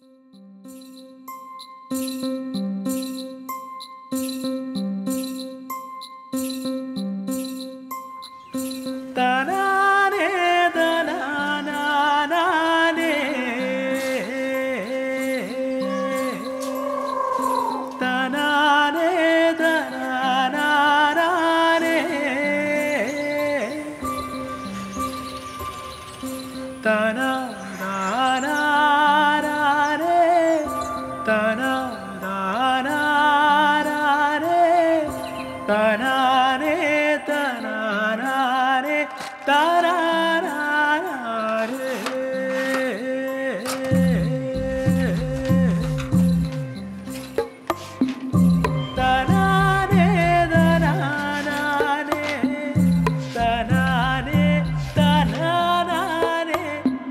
തനാനേ തനാനാനേ തനാനേ തനാനാനേ തനാനാനേ തനാനാനേ തനാനേ തനാനാനേ തനാനാനേ തനാനേ തനാനാനേ തനാനേ തനാനാനേ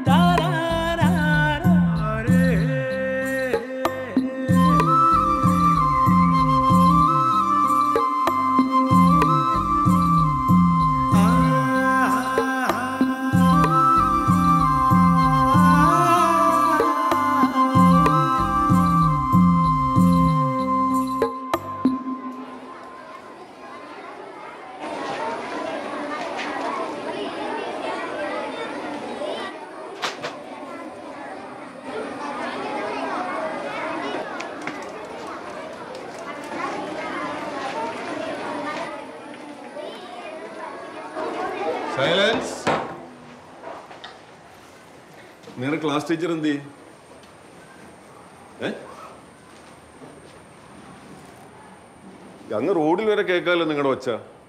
തനാനാനേ സൈലൻസ് നിങ്ങളുടെ ക്ലാസ് ടീച്ചർ എന്ത് ചെയ്യും ഏ അങ്ങ് റോഡിൽ വരെ കേൾക്കാമല്ലോ നിങ്ങളുടെ ഒച്ച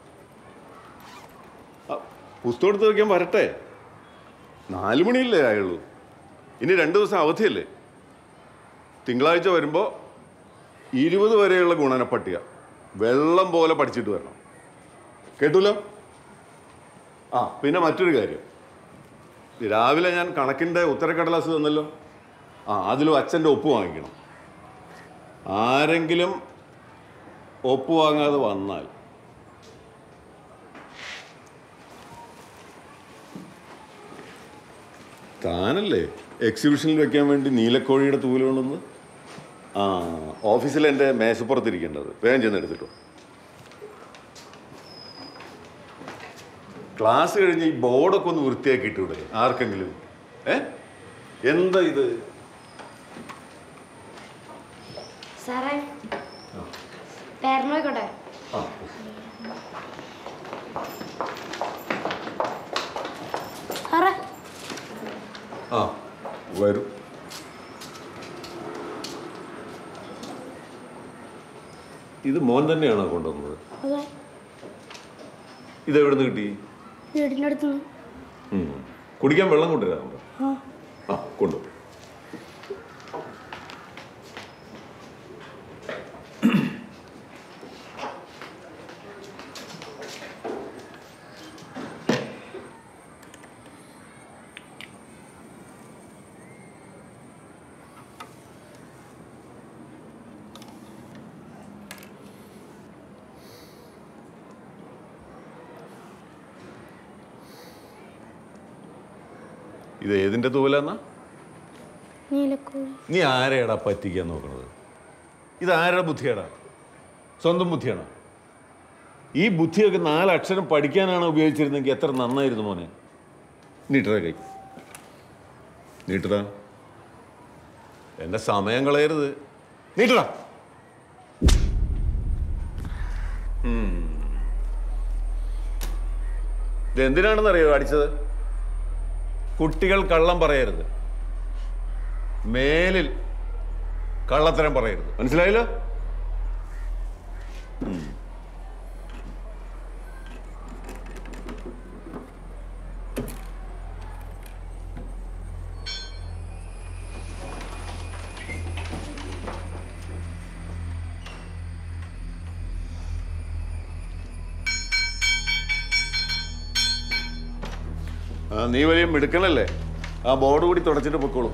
ആ, പുസ്തകം എടുത്ത് വയ്ക്കാൻ വരട്ടെ നാല് മണിയല്ലേ ആയുള്ളൂ ഇനി രണ്ട് ദിവസം അവധിയല്ലേ തിങ്കളാഴ്ച വരുമ്പോൾ ഇരുപത് വരെയുള്ള ഗുണന പട്ടിക വെള്ളം പോലെ പഠിച്ചിട്ട് വരണം കേട്ടൂലോ ആ പിന്നെ മറ്റൊരു കാര്യം രാവിലെ ഞാൻ കണക്കിൻ്റെ ഉത്തരക്കടലാസ് തന്നല്ലോ ആ അതിലും അച്ഛൻ്റെ ഒപ്പ് വാങ്ങിക്കണം ആരെങ്കിലും ഒപ്പ് വാങ്ങാതെ വന്നാൽ താനല്ലേ എക്സിബിഷനിൽ വെക്കാൻ വേണ്ടി നീലക്കോഴിയുടെ തൂല് കൊണ്ടുവന്ന് ആ ഓഫീസിൽ എൻ്റെ മേശപ്പുറത്തിരിക്കേണ്ടത് വേഗം ചെന്ന് എടുത്തിട്ടോ ക്ലാസ് കഴിഞ്ഞ് ഈ ബോർഡൊക്കെ ഒന്ന് വൃത്തിയാക്കി ഇട്ടൂടെ ആർക്കെങ്കിലും ഏ എന്താ ഇത് സാറേ പേരന് പോയിക്കോട്ടെ ആ സാറേ ആ വരും ഇത് മോൻ തന്നെയാണോ കൊണ്ടുവന്നത് അതെ ഇത് എവിടെ നിന്ന് കിട്ടി വീടിൻ്റെ അടുത്ത് നിന്ന് ഉം. കുടിക്കാൻ വെള്ളം കൊണ്ടുവരാറുണ്ടോ ആ ആ കൊണ്ടു ഇത് ഏതിന്റെ തൂവലാന്നാ നീലക്കോഴി നീ ആരെയാടാ പറ്റിക്കാൻ നോക്കണത് ഇത് ആരുടെ ബുദ്ധിയാടാ സ്വന്തം ബുദ്ധിയാണോ ഈ ബുദ്ധിയൊക്കെ നാലക്ഷരം പഠിക്കാനാണ് ഉപയോഗിച്ചിരുന്നെങ്കിൽ എത്ര നന്നായിരുന്നു മോനെ നീട്ടറ കൈ നീട്ടറ എന്റെ സമയം കളയരുത് നീട്ടറ ഇത് എന്തിനാണെന്നറിയോ അടിച്ചത് കുട്ടികൾ കള്ളം പറയരുത് മേലിൽ കള്ളത്തരം പറയരുത് മനസ്സിലായല്ലോ ഉം. ആ നീ വലിയ മിടുക്കനല്ലേ ആ ബോർഡ് കൂടി തുടച്ചിട്ട് പൊക്കോളൂ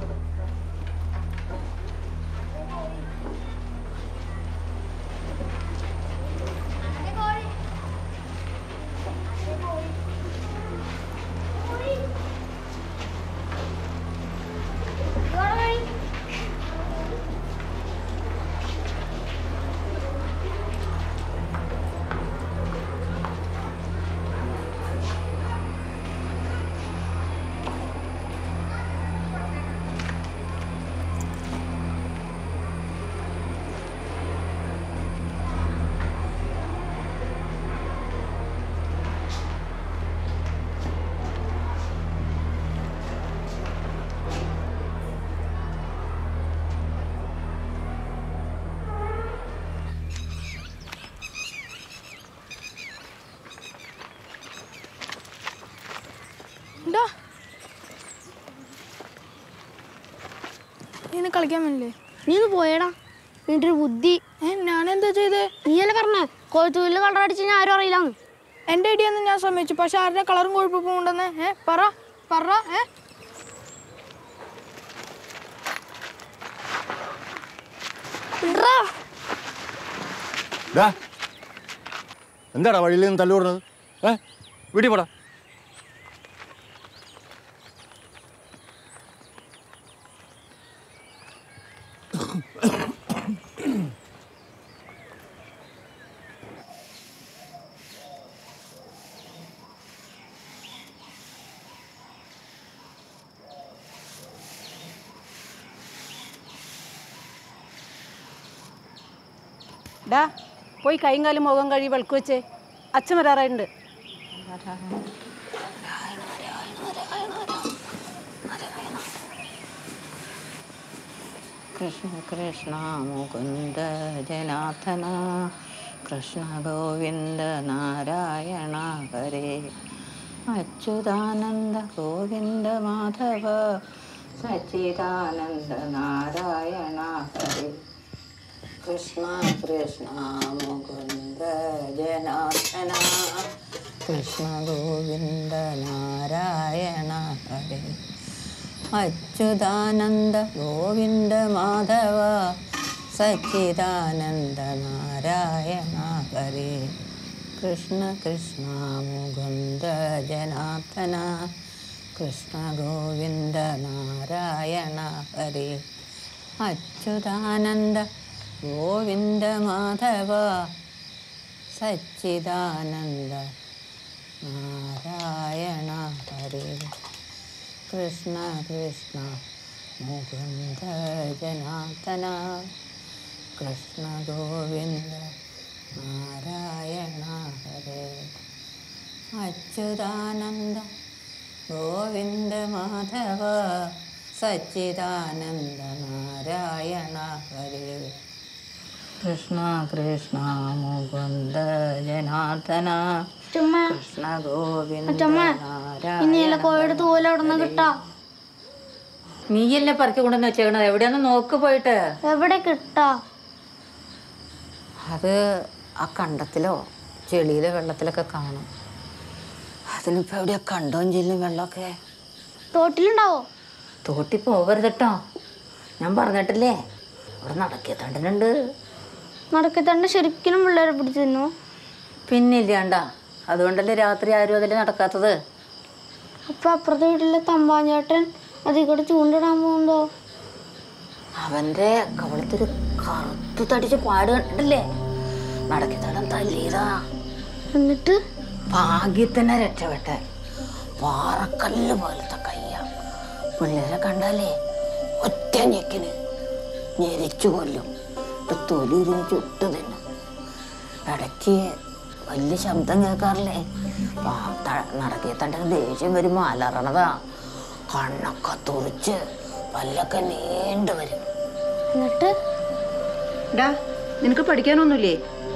ഡാ നീ ഇന്ന് കളിക്കാൻ വന്നില്ലേ നീ ഒന്ന് പോയടാ നിന്റെ ഒരു ബുദ്ധി ഏ ഞാനെന്താ ചെയ്തേ നീയല്ലേ പറഞ്ഞേ കൊഴുത്തൂരിൽ കളർ അടിച്ച് ഞാൻ ആരും അറിയില്ലാന്ന് എൻ്റെ ഐഡിയൊന്നും ഞാൻ സമ്മതിച്ചു പക്ഷെ ആരുടെ കളറും കൊഴുപ്പും ഉണ്ടെന്ന് ഏ പറ പറ ഏ ഇട്രാ. ഡാ എന്താടാ വഴിയിൽ നിന്ന് തല്ലുകൂടുന്നത് ഏ വീട്ടിൽ പോടാ ഡാ പോയി കൈയും കാലും മുഖം കഴുകി വെളുക്ക് വെച്ചേ അച്ഛൻ വരാറായിട്ടുണ്ട് കൃഷ്ണ കൃഷ്ണ മുകുന്ദ ജനാർദ്ദന കൃഷ്ണ ഗോവിന്ദ നാരായണ ഹരേ അച്യുതാനന്ദ ഗോവിന്ദ മാധവ സച്ചിദാനന്ദ നാരായണ ഹരേ കൃഷ്ണ കൃഷ്ണ മുകുന്ദ ജനാർദ്ദന കൃഷ്ണ ഗോവിന്ദ നാരായണ ഹരേ അച്യുതാനന്ദ ഗോവിന്ദ മാധവ സച്ചിദാനന്ദ നാരായണ ഹരേ കൃഷ്ണ കൃഷ്ണ മുകുന്ദ ജനാർദ്ദന കൃഷ്ണ ഗോവിന്ദ നാരായണ ഹരേ അച്യുതാനന്ദ ഗോവിന്ദ മാധവ സച്ചിദാനന്ദ നാരായണ ഹരേ കൃഷ്ണ കൃഷ്ണ മുകുന്ദ ജനാർദ്ദന കൃഷ്ണ ഗോവിന്ദ നാരായണ ഹരേ അച്യുതാനന്ദ ഗോവിന്ദ മാധവ സച്ചിദാനന്ദ നാരായണ ഹരേ കൃഷ്ണ കൃഷ്ണ മുകുന്ദ ജനാർദ്ദന ചുമ്മാ കൃഷ്ണ ഗോവിന്ദ അച്ചമ്മ ഇനി അല്ല കോഴിയുടെ തൂവൽ എവിടെ നിന്ന് കിട്ടാ നീയല്ലേ പറക്കി കൊണ്ടുവന്ന് വെച്ചേക്കണത് എവിടെയാന്ന് നോക്ക് പോയിട്ട് എവിടെ കിട്ടാ അത് ആ കണ്ടത്തിലോ ചെളിയിലെ വെള്ളത്തിലൊക്കെ കാണും അതിനിപ്പോ എവിടെയാ കണ്ടോം ചെല്ലും വെള്ളമൊക്കെ തോട്ടിലുണ്ടാവോ തോട്ടി പോകരുത് കേട്ടോ ഞാൻ പറഞ്ഞിട്ടില്ലേ അവിടെ നടക്കിയ തണ്ടനുണ്ട് നടക്കത്തണ്ട് ശരിക്കും പിള്ളേരെ പിടിച്ചു തിന്നു പിന്നില്ലാണ്ട അതുകൊണ്ടല്ലേ രാത്രി ആരും അതിൽ നടക്കാത്തത് അപ്പൊ അപ്പുറത്തെ വീട്ടിലെ തമ്പാഞ്ചേട്ടൻ അതിൽ കൂടെ ചൂണ്ടിടാൻ പോകുന്നുണ്ടോ അവന്റെ കവളത്തൊരു കറുത്തു തടിച്ച പാട് കണ്ടില്ലേ നടക്കി തടം തല്ലിയതാ എന്നിട്ട് ഭാഗ്യത്തിനെ രക്ഷപ്പെട്ടെ പാറക്കല്ല് പോലത്തെ കയ്യ പിള്ളേരെ കണ്ടാലേ ഒറ്റ ഞെക്കിന് ഞെരിച്ചു കൊല്ലും ഇപ്പൊ തൊലി ഉരിഞ്ഞ് ചുട്ടു തിന്നും ഇടയ്ക്ക് വലിയ ശബ്ദം കേൾക്കാറില്ലേ നടക്കിയ തൻ്റെ ദേഷ്യം വരുമ്പോൾ അലറണതാ കണ്ണൊക്കെ തുറിച്ച് പല്ലൊക്കെ നീണ്ടു വരും എന്നിട്ട് ഡാ നിനക്ക് പഠിക്കാനൊന്നുമില്ലേ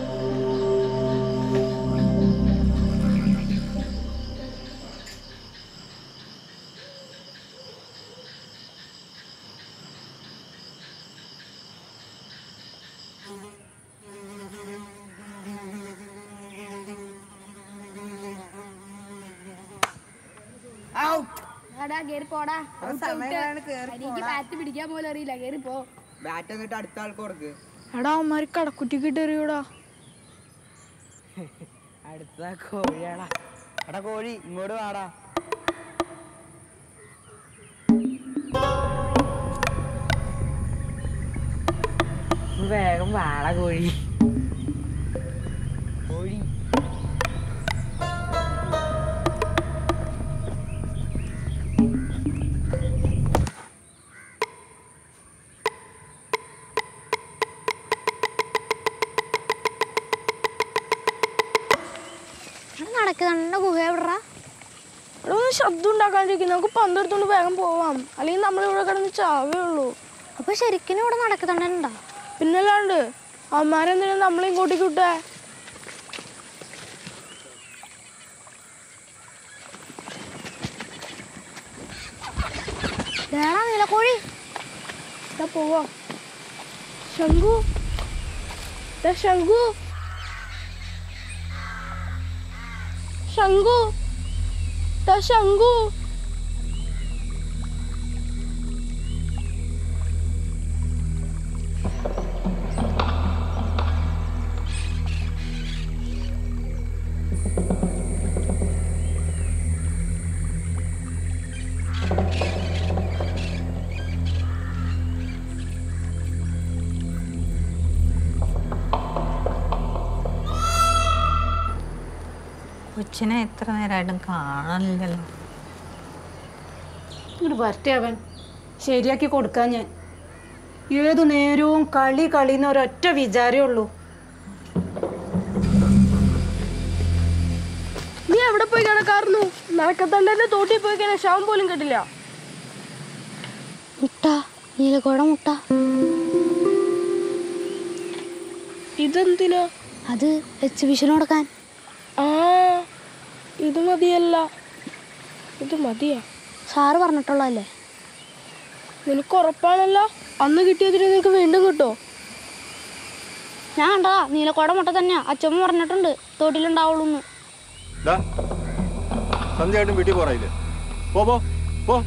ബാറ്റ് എന്നിട്ട് അടുത്ത ആൾക്ക് കൊടുക്ക് എടാ അവന്മാര് കടക്കുറ്റിക്കിട്ട് എറിയൂടാ അടുത്ത കോഴിയാടാ എടാ കോഴി ഇങ്ങോട്ട് വാടാ വേഗം വാടാ കോഴി കോഴി നടക്കുന്നുണ്ട് ഗുഹ എവിടാ എടാ ഒന്ന് ശബ്ദം ഉണ്ടാക്കാണ്ടിരിക്കും നമുക്ക് പന്തെടുത്തോണ്ട് വേഗം പോവാം അല്ലെങ്കിൽ നമ്മളിവിടെ കിടന്ന് ചാവേ ഉള്ളൂ അപ്പൊ ശരിക്കും ഇവിടെ നടക്കുന്നുണ്ടാ പിന്നല്ലാണ്ട് അവന്മാരെന്തിനാ നമ്മളെ ഇങ്ങോട്ടേക്ക് വിട്ടേ വേണ നീലക്കോഴി ഇതാ പോവാ ശംഖു ദാ ശംഖു ശംഖു ദാ ശംഖു കൊച്ചിനെ എത്ര നേരമായിട്ടും കാണാനില്ലല്ലോ ഇങ്ങോട്ട് വരട്ടെ അവൻ ശരിയാക്കി കൊടുക്കാൻ ഞാൻ ഏതു നേരവും കളി കളി എന്ന് ഒരൊറ്റ വിചാരമേ ഉള്ളൂ നീ എവിടെ പോയി കിടക്കാറുന്നു നടക്കത്തണ്ടന്റെ തോട്ടിൽ പോയി കഴിഞ്ഞാൽ ശവം പോലും കിട്ടില്ല മുട്ട നീലക്കോട മുട്ട ഇതെന്തിനാ അത് എക്സിബിഷൻ കൊടുക്കാൻ ആ ഇത് മതിയല്ല ഇത് മതിയാ സാറ് പറഞ്ഞിട്ടുള്ളതല്ലേ നിനക്ക് ഉറപ്പാണല്ലോ അന്ന് കിട്ടിയതിന് നിനക്ക് വീണ്ടും കിട്ടോ ഞാൻ കണ്ടതാ നീലക്കോട മുട്ട തന്നെയാ അച്ഛമ്മ പറഞ്ഞിട്ടുണ്ട് തോട്ടിലുണ്ടാവുള്ളൂ എന്ന് ഡാ സന്ധ്യയായിട്ടും വീട്ടിൽ പോറായില്ലേ പോ പോ പോ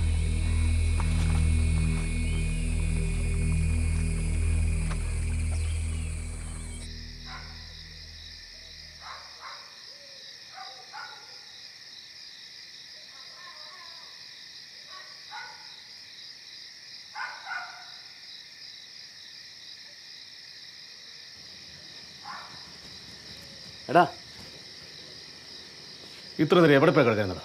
എടാ ഇത്ര നേരം എവിടെ പോയി കിടക്കുന്നതാ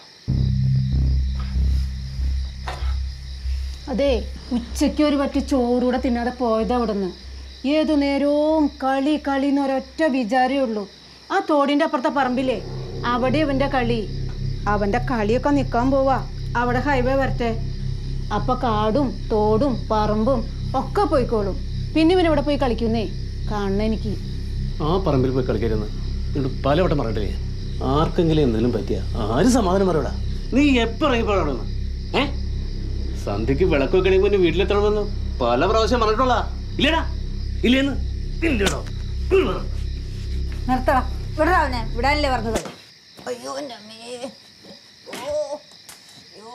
അതെ ഉച്ചയ്ക്ക് ഒരു പറ്റി ചോറൂടെ തിന്നാതെ പോയതാ അവിടുന്ന് ഏതു നേരവും കളി കളി എന്ന് ഒരൊറ്റ വിചാരമേ ഉള്ളൂ ആ തോടിൻ്റെ അപ്പുറത്തെ പറമ്പില്ലേ അവിടെ അവൻ്റെ കളി അവൻ്റെ കളിയൊക്കെ നിൽക്കാൻ പോവാ അവിടെ ഹൈവേ വരട്ടെ അപ്പൊ കാടും തോടും പറമ്പും ഒക്കെ പോയിക്കോളും പിന്നെ ഇവൻ ഇവിടെ പോയി കളിക്കുന്നേ കാണണ എനിക്ക് ആ പറമ്പിൽ പോയി കളിക്കരുന്ന് എന്നിട്ട് പലവട്ടം പറഞ്ഞിട്ടില്ലേ ആർക്കെങ്കിലും എന്തെങ്കിലും പറ്റിയ ആര് സമാധാനം പറയടാ നീ എപ്പോ ഇറങ്ങിപ്പോഴാണെന്ന് ഏ സന്ധ്യക്ക് വിളക്ക് വെക്കണമെങ്കിൽ മുന്നേ വീട്ടിലെത്തണമെന്ന് പല പ്രാവശ്യം പറഞ്ഞിട്ടുള്ള ഇല്ലേടാ ഇല്ലേന്ന് ഇല്ലടോ നിർത്തടാ വിടടാ അവനെ വിടാനല്ലേ പറഞ്ഞത് അയ്യോ എൻ്റെ അമ്മേ ഓ അയ്യോ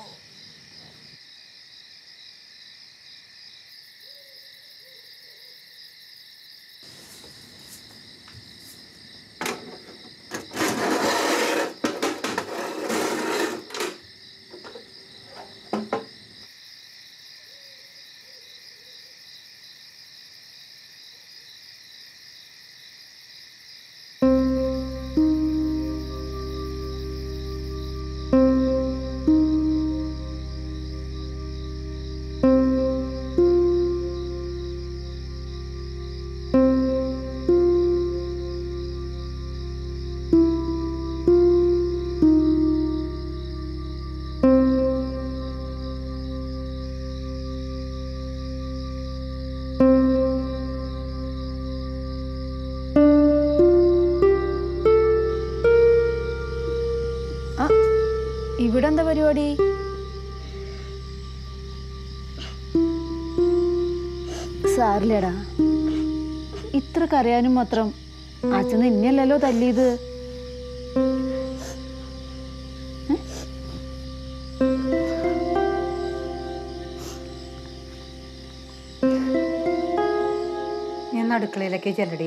ആ ഇവിടെ എന്താ പരിപാടി സാറില്ലടാ ഇത്ര കരയാനും മാത്രം അച്ഛൻ നിന്നെയല്ലല്ലോ തല്ലിയത് ഏ? ഞാൻ അടുക്കളയിലേക്ക് ചെല്ലടി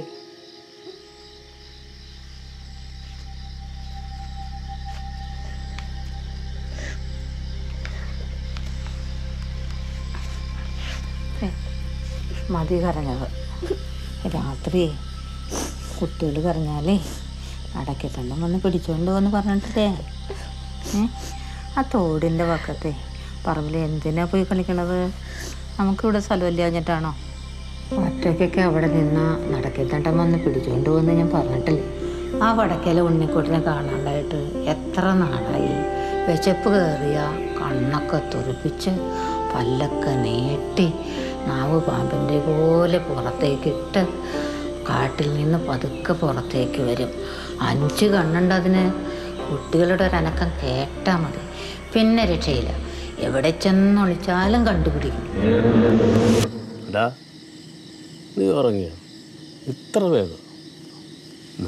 ഏ, മതി കരഞ്ഞത് രാത്രി കുട്ടികൾ കരഞ്ഞാലേ അടക്കത്തണ്ടം വന്ന് പിടിച്ചോണ്ട് വന്ന് പറഞ്ഞിട്ടില്ലേ ഏ ആ തോടിൻ്റെ പക്കത്തെ പറമ്പിൽ എന്തിനാ പോയി കളിക്കണത് നമുക്കിവിടെ സ്ഥലമില്ല കഴിഞ്ഞിട്ടാണോ ഒറ്റയ്ക്കൊക്കെ അവിടെ നിന്ന് നടക്കത്തണ്ടം വന്ന് പിടിച്ചോണ്ട് വന്ന് ഞാൻ പറഞ്ഞിട്ടില്ലേ ആ വടക്കയിലെ ഉണ്ണിക്കുട്ടിനെ കാണാണ്ടായിട്ട് എത്ര നാളായി വിശപ്പ് കയറിയ കണ്ണൊക്കെ തുറപ്പിച്ച് പല്ലൊക്കെ നീട്ടി നാവ് പാമ്പിൻ്റെ പോലെ പുറത്തേക്ക് ഇട്ട് കാട്ടിൽ നിന്ന് പതുക്കെ പുറത്തേക്ക് വരും അഞ്ച് കണ്ണുണ്ട് അതിന് കുട്ടികളുടെ ഒരനക്കം കേട്ടാൽ മതി പിന്നെ രക്ഷയില്ല എവിടെ ചെന്നൊളിച്ചാലും കണ്ടുപിടിക്കും എടാ നീ ഉറങ്ങിയോ ഇത്ര വേഗം എന്നാ.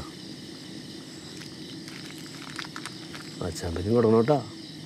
ആ ചമ്പലും കൊടുക്കണം കേട്ടോ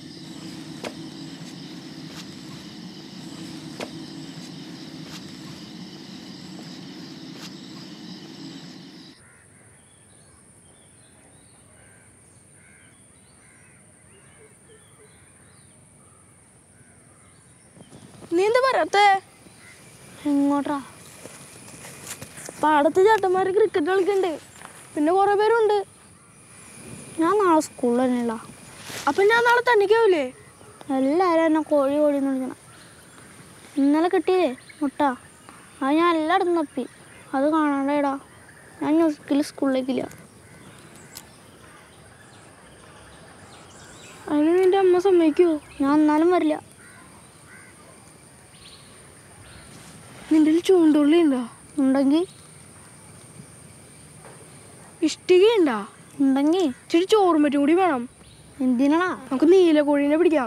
നീ എന്താ പറയാത്തേ എങ്ങോട്ടാ പാടത്ത് ചേട്ടന്മാർ ക്രിക്കറ്റ് കളിക്കണ്ട് പിന്നെ കുറെ പേരുണ്ട് ഞാൻ നാളെ സ്കൂളിൽ തന്നെയല്ല അപ്പൊ ഞാൻ നാളെ തന്നിക്കാവൂലേ എല്ലാവരും എന്നെ കോഴി കോഴി എന്ന് വിളിക്കണം ഇന്നലെ കിട്ടിയില്ലേ മുട്ട അത് ഞാൻ എല്ലായിടത്തും തപ്പി അത് കാണാണ്ടേടാ ഞാൻ ന്യൂസിക്കൽ സ്കൂളിലേക്കില്ല അതിന് നിന്റെ അമ്മ സമ്മതിക്കുവോ ഞാൻ എന്നാലും വരില്ല നിന്റെ കയ്യിൽ ചൂണ്ടുള്ളി ഉണ്ടോ ഉണ്ടെങ്കിൽ ഇഷ്ടിക ഉണ്ടോ ഉണ്ടെങ്കിൽ ഇച്ചിരി ചോറും പറ്റും കൂടി വേണം എന്തിനാ നമുക്ക് നീലക്കോഴീനെ പിടിക്കാം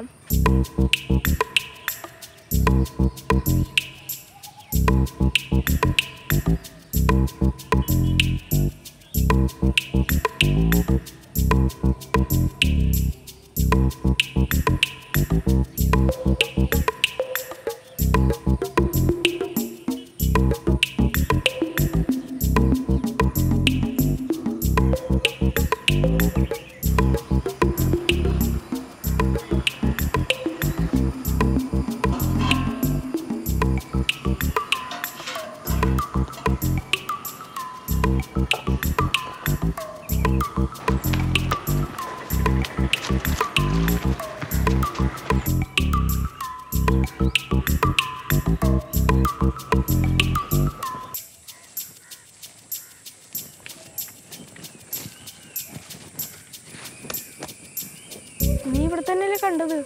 നീ ഇവിടെ തന്നെയല്ലേ കണ്ടത്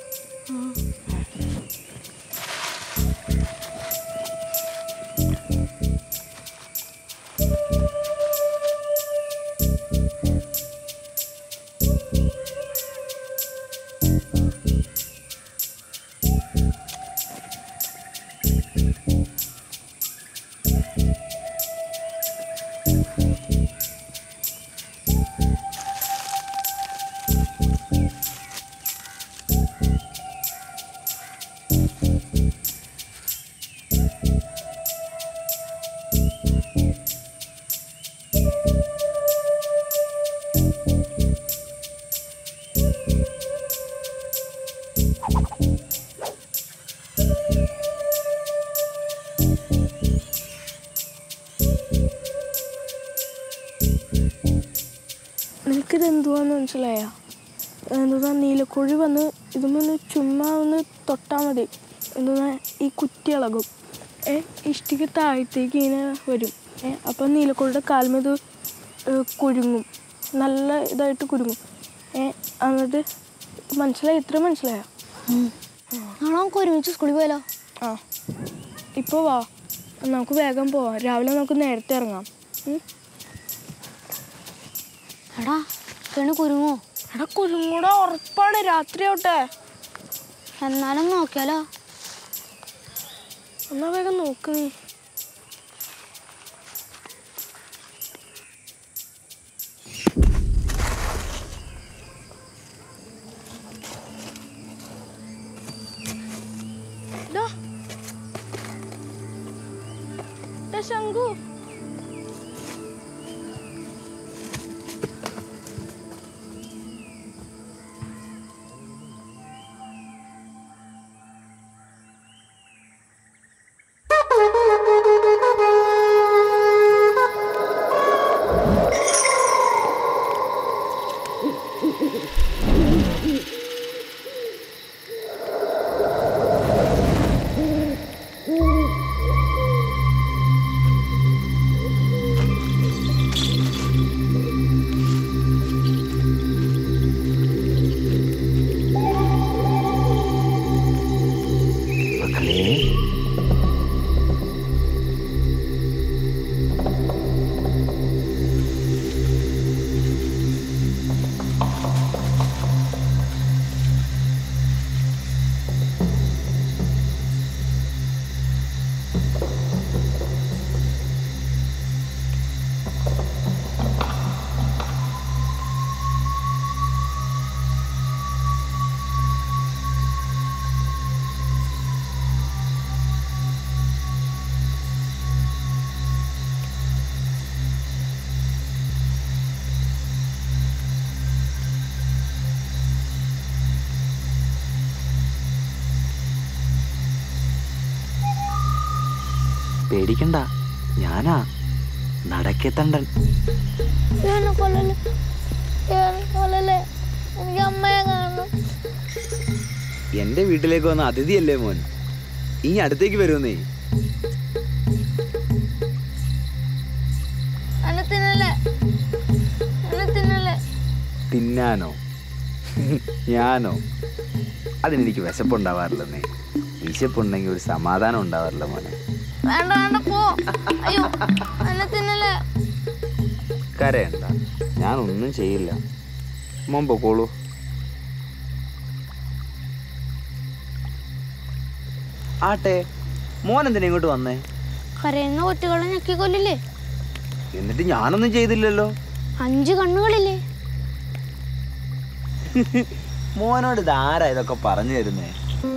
നിനക്കിത് എന്തുവാന്ന് മനസ്സിലായ എന്തുവാ നീലക്കോഴി വന്ന് ഇതുമൊന്ന് ചുമ്മാ ഒന്ന് തൊട്ടാൽ മതി എന്തുവാ ഈ കുറ്റി ഇളകും ഏ ഇഷ്ടിക താഴത്തേക്ക് ഇങ്ങനെ വരും ഏ അപ്പം നീലക്കോഴിയുടെ കാൽമത് കുരുങ്ങും നല്ല ഇതായിട്ട് കുരുങ്ങും ഏ എന്നിട്ട് മനസ്സിലായി ഇത്ര മനസ്സിലായോ നാളെ നമുക്ക് ഒരുമിച്ച് സ്കൂളിൽ പോയാലോ ആ ഇപ്പോൾ വാ നമുക്ക് വേഗം പോവാം രാവിലെ നമുക്ക് നേരത്തെ ഇറങ്ങാം ഉം? എടാ കെണി കുരുങ്ങോ എടാ കുരുങ്ങൂടെ ഉറപ്പാണ് രാത്രി ആവട്ടെ എന്നാലും നോക്കിയാലോ എന്നാ വേഗം നോക്ക് നീ ദാ. ദാ ശംഖു പേടിക്കണ്ട ഞാനാ നടക്കെത്തണ്ടൻ എന്നെ കൊല്ലല്ലേ എന്നെ കൊല്ലല്ലേ എനിക്ക് അമ്മയെ കാണണം എൻ്റെ വീട്ടിലേക്ക് വന്ന അതിഥിയല്ലേ മോൻ ഇനി അടുത്തേക്ക് വരുമെന്നേ എന്നെ തിന്നല്ലേ എന്നെ തിന്നല്ലേ തിന്നാനോ ഞാനോ അതിനെനിക്ക് വിശപ്പുണ്ടാവാറില്ലെന്നേ വിശപ്പുണ്ടെങ്കിൽ ഒരു സമാധാനം ഉണ്ടാവാറില്ല മോനെ വേണ്ട വേണ്ട പോ അയ്യോ എന്നെ തിന്നല്ലേ കരയണ്ട ഞാനൊന്നും ചെയ്യില്ല മോൻ പൊക്കോളൂ ആട്ടെ മോൻ എന്തിനാ ഇങ്ങോട്ട് വന്നേ കരയുന്ന കുട്ടികളെ ഞെക്കി കൊല്ലില്ലേ എന്നിട്ട് ഞാനൊന്നും ചെയ്തില്ലല്ലോ അഞ്ച് കണ്ണുകളില്ലേ മോനോട് ഇതാരാ ഇതൊക്കെ പറഞ്ഞു തരുന്നേ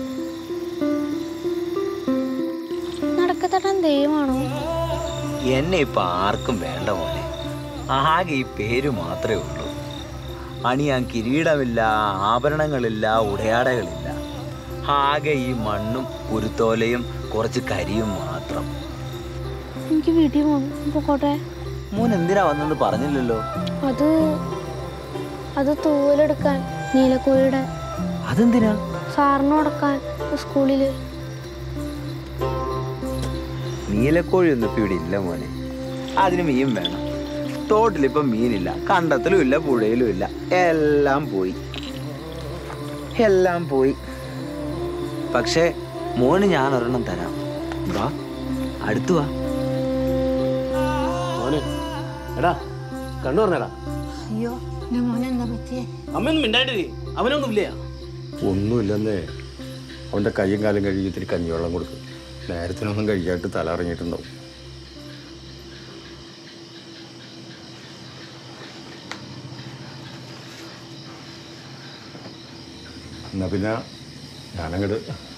നടക്കത്തട്ടൻ ദൈവമാണോ എന്നെ ഇപ്പൊ ആർക്കും വേണ്ട മോനെ ആകെ ഈ പേര് മാത്രമേ ഉള്ളൂ അണിയാൻ കിരീടമില്ല ആഭരണങ്ങളില്ല ഉടയാടകളില്ല ആകെ ഈ മണ്ണും കുരുത്തോലയും കുറച്ച് കരിയും മാത്രം എനിക്ക് വീട്ടിൽ പോകണം പൊക്കോട്ടെ മോൻ എന്തിനാ വന്നെന്ന് പറഞ്ഞില്ലല്ലോ അത് അത് തൂവലെടുക്കാൻ നീലക്കോഴിയുടെ അതെന്തിനാ സാറിന് കൊടുക്കാൻ സ്കൂളിൽ നീലക്കോഴി ഒന്നും ഇപ്പൊ ഇവിടെ ഇല്ല മോനെ അതിന് മീൻ വേണം തോട്ടിലിപ്പം മീനില്ല കണ്ടത്തിലും ഇല്ല പുഴയിലും ഇല്ല എല്ലാം പോയി എല്ലാം പോയി പക്ഷേ മോന് ഞാൻ ഒരെണ്ണം തരാം വാ അടുത്തു വാ മോനെ എടാ കണ്ണു പറഞ്ഞടാ അയ്യോ എൻ്റെ മോനെ എന്താ പറ്റിയേ അമ്മയൊന്നും മിണ്ടായിട്ടില്ലേ അവനൊന്നും ഇല്ല ഒന്നുമില്ലെന്നേ അവൻ്റെ കയ്യും കാലും കഴുകി ഇത്തിരി കഞ്ഞിവെള്ളം കൊടുക്കും നേരത്തിനൊന്നും കഴിക്കാട്ട് തല ഇറങ്ങിയിട്ടുണ്ടാവും എന്നാ പിന്നെ ഞാനങ്ങട്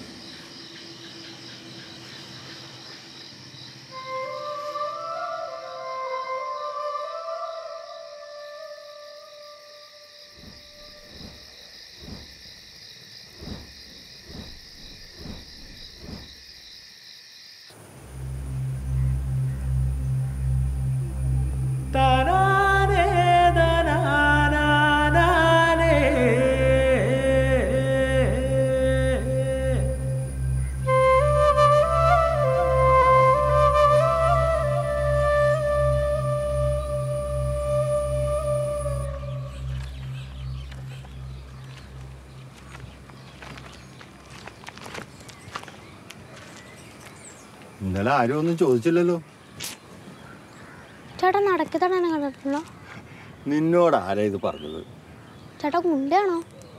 ഇന്നലെ ആരും ഒന്നും ചോദിച്ചില്ലല്ലോ ചേട്ടാ നടക്കത്തട്ടനെ കണ്ടിട്ടുണ്ടോ നിന്നോട് ആരാ ഇത് പറഞ്ഞത് ചേട്ടാ ഗുണ്ടയാണോ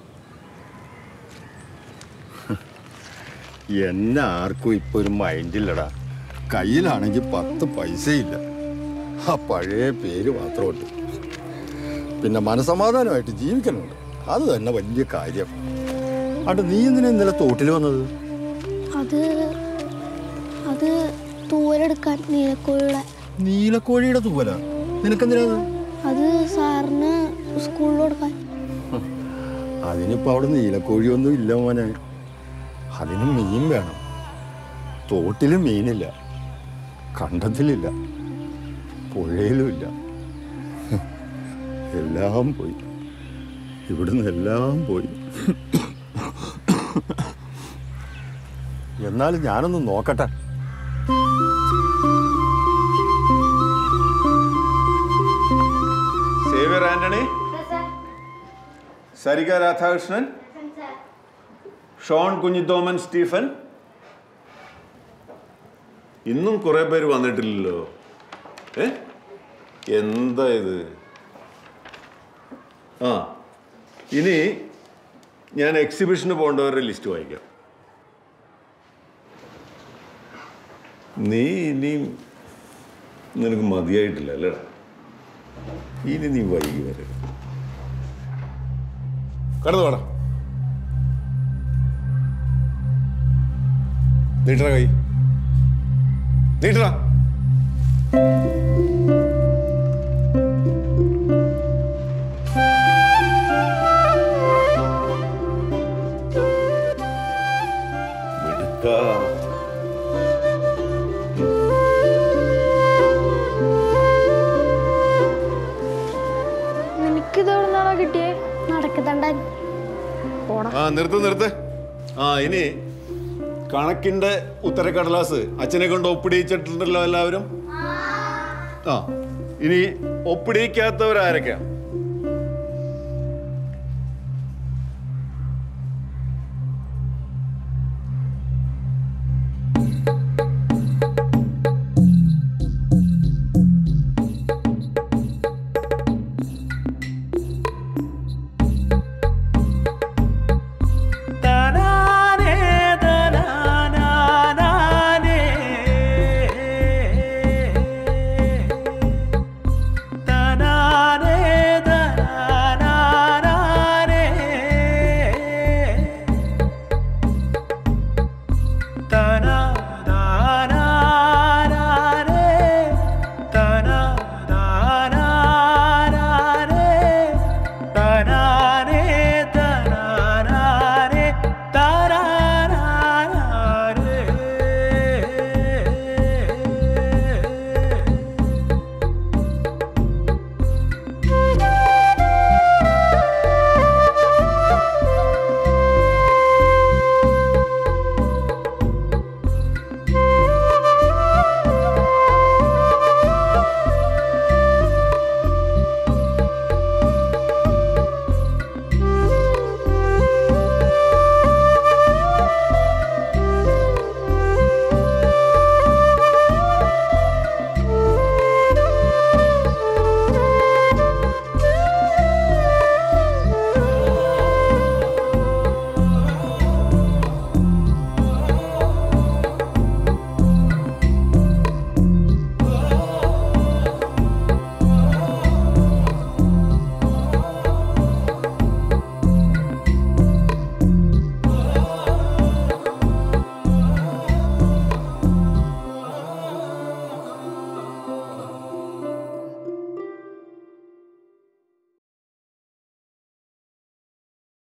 എന്നെ ആർക്കും ഇപ്പൊ ഒരു മൈൻഡില്ലടാ കയ്യിലാണെങ്കിൽ പത്ത് പൈസയില്ല ആ പഴയ പേര് മാത്രമുണ്ട് പിന്നെ മനസമാധാനമായിട്ട് ജീവിക്കണുണ്ട് അത് തന്നെ വലിയ കാര്യം അട്ട് നീ എന്തിനാ ഇന്നലെ തോട്ടിൽ വന്നത് അത് അത് തൂവലെടുക്കാൻ നീലക്കോഴിയുടെ നീലക്കോഴിയുടെ തൂവല നിനക്കെന്തിനാ അത്? അത് സാറിന് സ്കൂളിൽ കൊടുക്കാൻ അതിനിപ്പോ അവിടെ നീലക്കോഴിയൊന്നും ഇല്ല മോനെ അതിന് മീൻ വേണം തോട്ടിലും മീനില്ല കണ്ടത്തിലില്ല പുഴയിലും ഇല്ല എല്ലാം പോയി ഇവിടുന്ന് എല്ലാം പോയി എന്നാലും ഞാനൊന്ന് നോക്കട്ടെ സേവ്യർ ആന്റണി സരിക രാധാകൃഷ്ണൻ ഷോൺ കുഞ്ഞിത്തോമൻ സ്റ്റീഫൻ ഇന്നും കുറെ പേര് വന്നിട്ടില്ലല്ലോ ഏ എന്താ ഇത് ആ ഇനി ഞാൻ എക്സിബിഷന് പോകേണ്ടവരുടെ ലിസ്റ്റ് വായിക്കാം നീ ഇനിയും നിനക്ക് മതിയായിട്ടില്ല അല്ലേടാ ഇനി നീ വൈകി വരെ കടന്നു വേണം നീട്ടറ കൈ നീട്ടറ മിടുക്കാ. ആ നിർത്ത് നിർത്ത് ആ ഇനി കണക്കിന്റെ ഉത്തരക്കടലാസ് അച്ഛനെ കൊണ്ട് ഒപ്പിടിയിച്ചിട്ടുണ്ടല്ലോ എല്ലാവരും ആ ഇനി ഒപ്പിടിയിക്കാത്തവരാരൊക്കെയാ